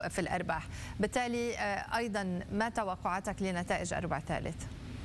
في الأرباح بالتالي أيضا ما توقعاتك لنتائج أربع ثالث؟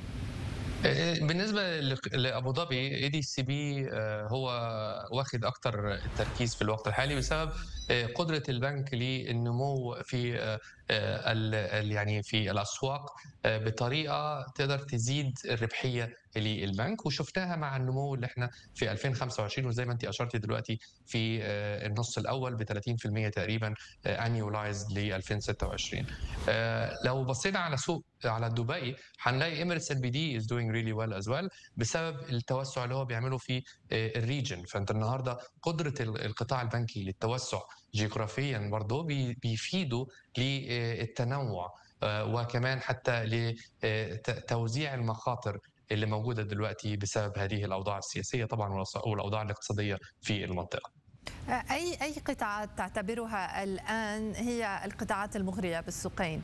بالنسبه لابو ظبي اي دي سي بي هو واخد اكتر التركيز في الوقت الحالي بسبب قدره البنك للنمو في يعني في الاسواق بطريقه تقدر تزيد الربحيه للبنك وشفناها مع النمو اللي احنا في 2025 وزي ما انت اشرتي دلوقتي في النص الاول ب 30% تقريبا انيولايزد ل 2026 لو بصينا على سوق على دبي هنلاقي اميريتس ال بي دي از دوينج ريلي ويل از ويل بسبب التوسع اللي هو بيعمله في الريجن فانت النهارده قدره القطاع البنكي للتوسع جغرافيا برضه بيفيدوا للتنوع وكمان حتى لتوزيع المخاطر اللي موجوده دلوقتي بسبب هذه الاوضاع السياسيه طبعا والاوضاع الاقتصاديه في المنطقه. اي اي قطاعات تعتبرها الان هي القطاعات المغريه بالسوقين؟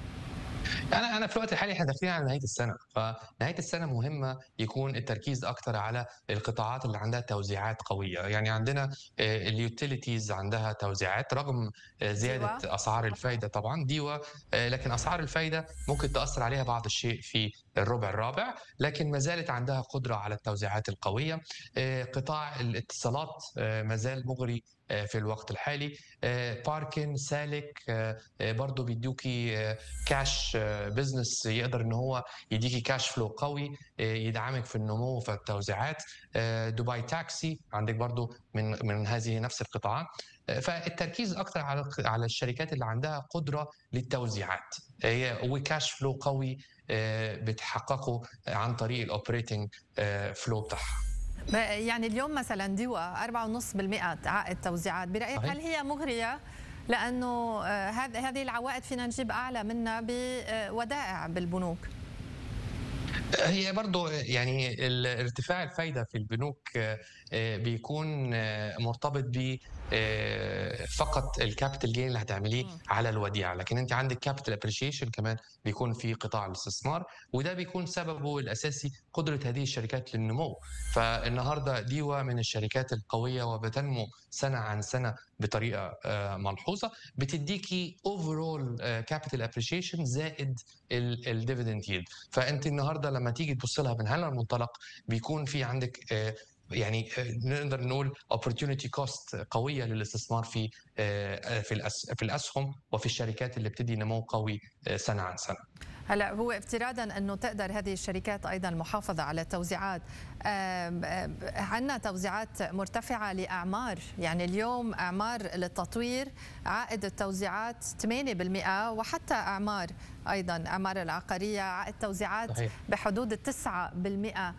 انا انا في الوقت الحالي احنا داخلين على نهايه السنه فنهايه السنه مهمه يكون التركيز اكتر على القطاعات اللي عندها توزيعات قويه يعني عندنا اليوتيليتيز عندها توزيعات رغم زياده ديوة. اسعار الفايده طبعا ديوه لكن اسعار الفايده ممكن تاثر عليها بعض الشيء في الربع الرابع لكن ما زالت عندها قدره على التوزيعات القويه قطاع الاتصالات ما زال مغري في الوقت الحالي باركن سالك برضه بيدوكي كاش بزنس يقدر ان هو يديكي كاش فلو قوي يدعمك في النمو في التوزيعات دبي تاكسي عندك برضه من من هذه نفس القطاعات فالتركيز اكثر على على الشركات اللي عندها قدره للتوزيعات هي وكاش فلو قوي بتحققه عن طريق الاوبريتنج فلو بتاعها يعني اليوم مثلا دوا 4.5% عائد توزيعات برايك هل هي مغريه لانه هذه العوائد فينا نجيب اعلى منها بودائع بالبنوك هي برضو يعني ارتفاع الفايدة في البنوك بيكون مرتبط ب فقط الكابيتال جين اللي هتعمليه على الوديعة لكن انت عندك كابيتال ابريشيشن كمان بيكون في قطاع الاستثمار وده بيكون سببه الاساسي قدرة هذه الشركات للنمو فالنهاردة ديوا من الشركات القوية وبتنمو سنة عن سنة بطريقة ملحوظة بتديكي اوفرول كابيتال ابريشيشن زائد الديفيدند ييلد فانت النهارده لما تيجي تبص لها من هذا المنطلق بيكون في عندك يعني نقدر نقول opportunity cost قويه للاستثمار في في في الاسهم وفي الشركات اللي بتدي نمو قوي سنه عن سنه. هلا هو افتراضا انه تقدر هذه الشركات ايضا المحافظه على التوزيعات عندنا توزيعات مرتفعه لاعمار يعني اليوم اعمار للتطوير عائد التوزيعات 8% وحتى اعمار ايضا اعمار العقاريه عائد توزيعات صحيح. بحدود 9%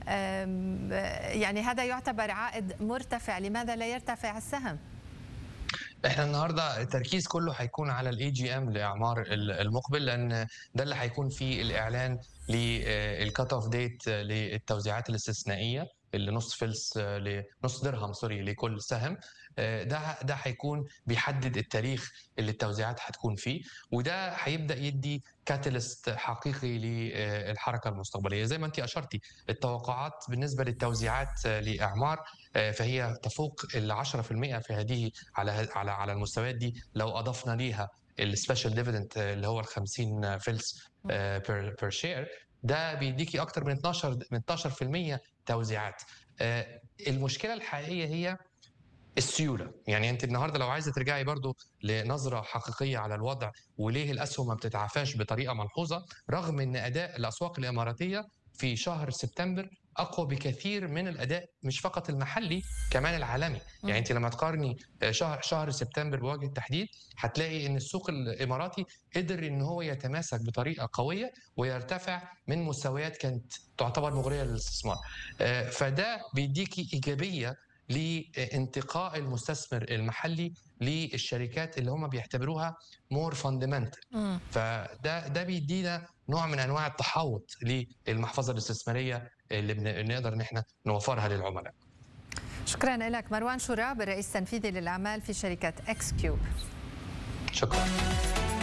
يعني هذا يعتبر عائد مرتفع لماذا لا يرتفع السهم احنا النهارده التركيز كله هيكون على الاي جي ام لاعمار المقبل لان ده اللي هيكون فيه الاعلان للكات اوف ديت للتوزيعات الاستثنائيه اللي نص فلس لنص درهم سوري لكل سهم ده ده هيكون بيحدد التاريخ اللي التوزيعات هتكون فيه وده هيبدا يدي كاتاليست حقيقي للحركه المستقبليه زي ما انت اشرتي التوقعات بالنسبه للتوزيعات لاعمار فهي تفوق ال 10% في هذه على على على المستويات دي لو اضفنا ليها السبيشال ديفيدند اللي هو ال 50 فلس بير شير ده بيديكي اكتر من 12 من 12% توزيعات المشكله الحقيقيه هي السيوله يعني انت النهارده لو عايزه ترجعي برضو لنظره حقيقيه على الوضع وليه الاسهم ما بتتعافاش بطريقه ملحوظه رغم ان اداء الاسواق الاماراتيه في شهر سبتمبر اقوى بكثير من الاداء مش فقط المحلي كمان العالمي يعني انت لما تقارني شهر شهر سبتمبر بوجه التحديد هتلاقي ان السوق الاماراتي قدر ان هو يتماسك بطريقه قويه ويرتفع من مستويات كانت تعتبر مغريه للاستثمار فده بيديكي ايجابيه لانتقاء المستثمر المحلي للشركات اللي هم بيعتبروها مور فاندمنتال فده ده بيدينا نوع من انواع التحوط للمحفظه الاستثماريه اللي بنقدر ان احنا نوفرها للعملاء. شكرا لك مروان شراب الرئيس التنفيذي للاعمال في شركه اكس كيوب. شكرا.